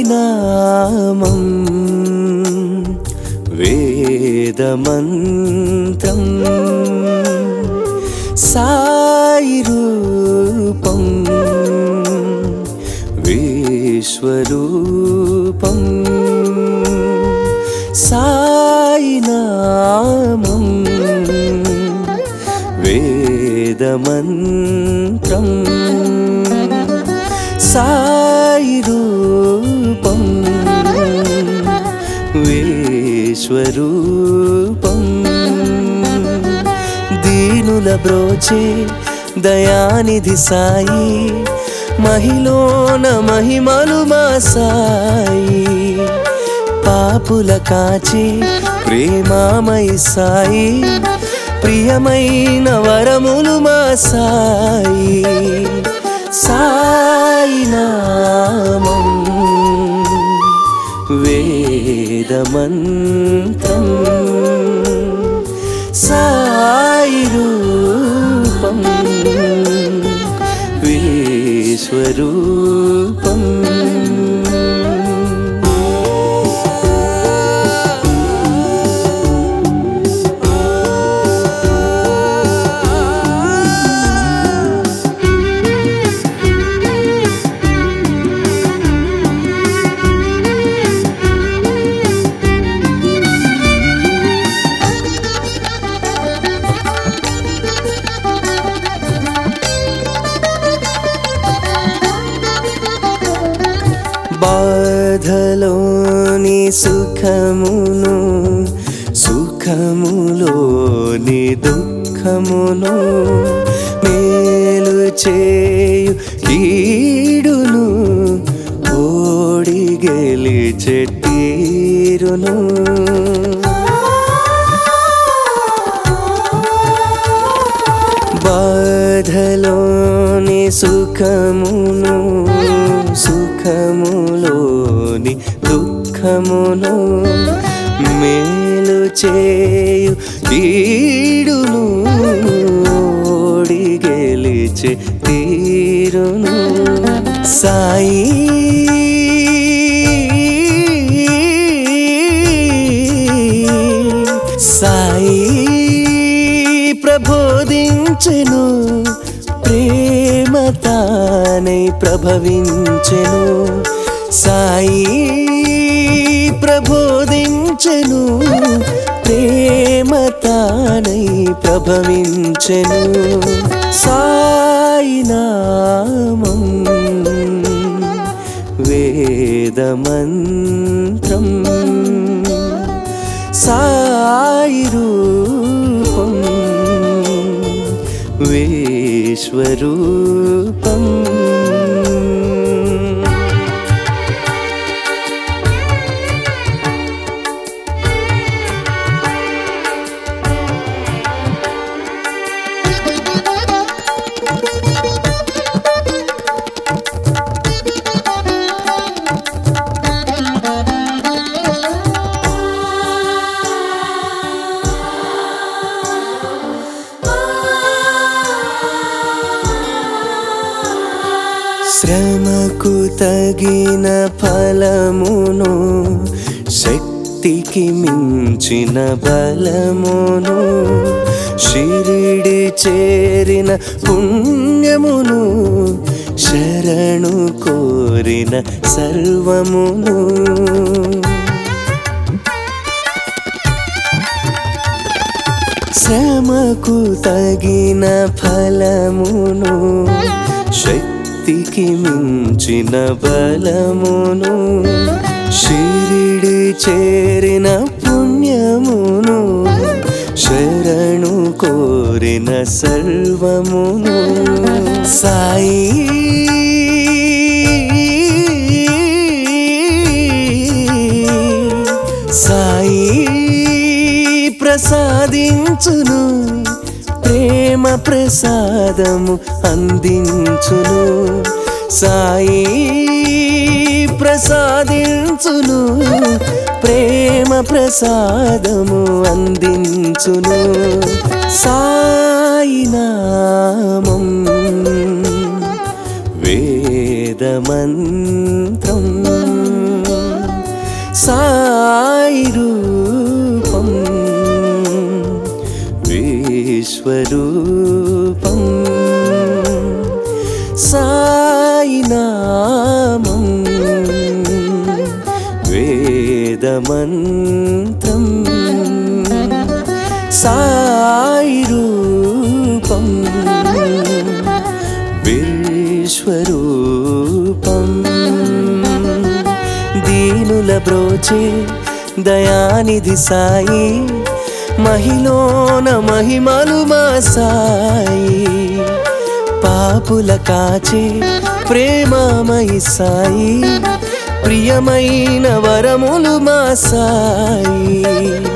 నామం వేదమంత్రం సాయి రూపం విశ్వరూపం సాయి నామం వేదమంత్రం సాయి రూపం విశ్వరూపం దీనుల బ్రోచే దయానిధి సాయి మహిలోన మహిమలు మా సాయి పాపుల కాచి ప్రేమామయి సాయి ప్రియమైన వరములు మా సాయి సాయి నామం వేదమంత్రం సాయి రూపం విశ్వరూపం బాధలోని సుఖమును సుఖములోని దుఃఖమును మేలు చేయు కీడును ఓడి గెలిచే తీరును బాధలోని సుఖమును సుఖములోని దుఃఖమును మేలు చేయు కీడును ఓడి గెలిచే తీరును సాయి సాయి ప్రబోధించెను ప్రేమ తానై ప్రభవించెను సాయి ప్రబోధించెను ప్రేమ తానై ప్రభవించెను సాయి నామం వేదమంత్రం సాయి రూపం విశ్వరూపం శ్రమకు తగిన ఫలమును శక్తికి మించిన బలమును షిరిడి చేరిన పుణ్యమును శరణు కోరిన సర్వమును శ్రమకు తగిన ఫలమును శక్తికి మించిన బలమును షిరిడి చేరిన పుణ్యమును శరణు కోరిన సర్వమును సాయి సాయి ప్రసాదించును ప్రేమ ప్రసాదము అందించును సాయి ప్రసాదించును ప్రేమ ప్రసాదము అందించును సాయి నామం వేదమంత్రం సాయి రూపం విశ్వరూపం సాయి నామం వేదమంత్రం సాయి రూపం విశ్వరూపం దీనుల బ్రోచే దయానిధి సాయి మహిలోన మహిమలు మా సాయి పాపుల కాచే ప్రేమమయి సాయి ప్రియమైన వరములు మా సాయి